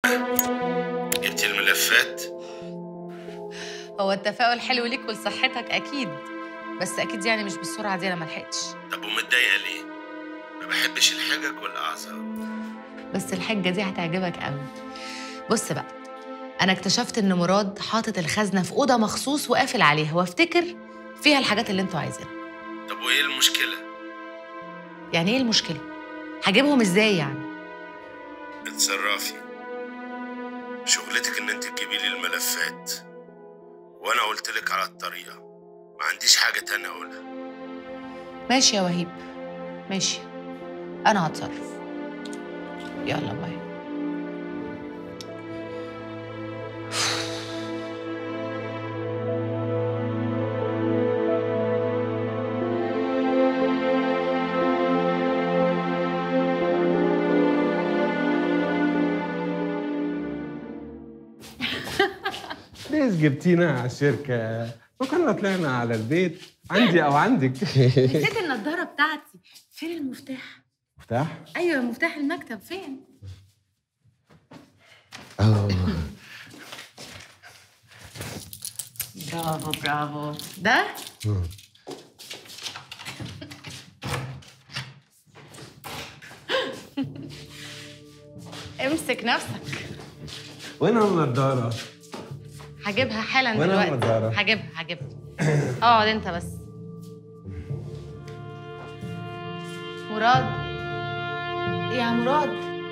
جبتي الملفات هو التفاؤل حلو ليك ولصحتك اكيد بس اكيد يعني مش بالسرعه دي انا ما لحقتش طب ومتضايقه ليه ما بحبش الحجج والاعذار بس الحجه دي هتعجبك قوي بص بقى انا اكتشفت ان مراد حاطط الخزنه في اوضه مخصوص وقافل عليها وافتكر فيها الحاجات اللي انتوا عايزينها طب وايه المشكله يعني ايه المشكله هجيبهم ازاي يعني اتصرفي شغلتك ان انت تجيبي لي الملفات وانا قلت لك على الطريقه ما عنديش حاجه تانية اقولها ماشي يا وهيب ماشي انا هتصرف يلا باي ليش جبتينا على الشركة؟ ما كنا طلعنا على البيت عندي أو عندك نسيت النضاره بتاعتي فين المفتاح مفتاح؟ ايوه مفتاح المكتب فين أوه. برافو برافو ده امسك نفسك وين النضارة؟ هجيبها حالا وين دلوقتي النضارة؟ هجيبها هجيبها اقعد انت بس مراد يا مراد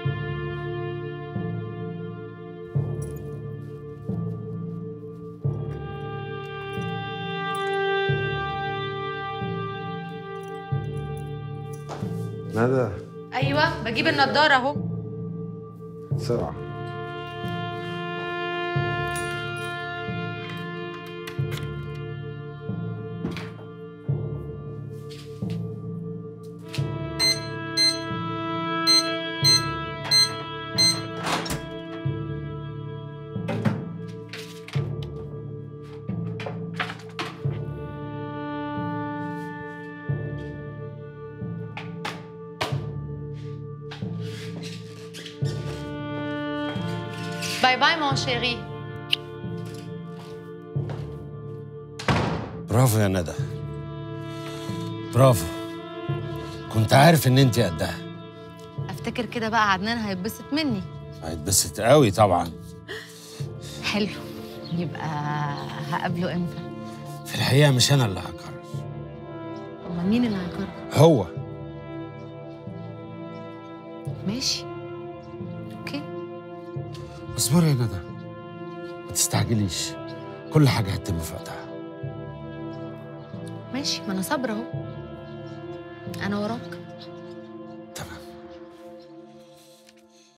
ندى ايوه بجيب النضاره اهو بسرعة باي باي مون شيري برافو يا ندى برافو كنت عارف ان انت قدها افتكر كده بقى عدنان هيتبسط مني هيتبسط قوي طبعا حلو يبقى هقابله امتى في الحقيقه مش انا اللي هقرر امال مين اللي هيقرر هو ماشي اوكي اصبري يا ندى ما تستعجليش كل حاجه هتتم في وقتها ماشي ما انا صابره اهو انا وراك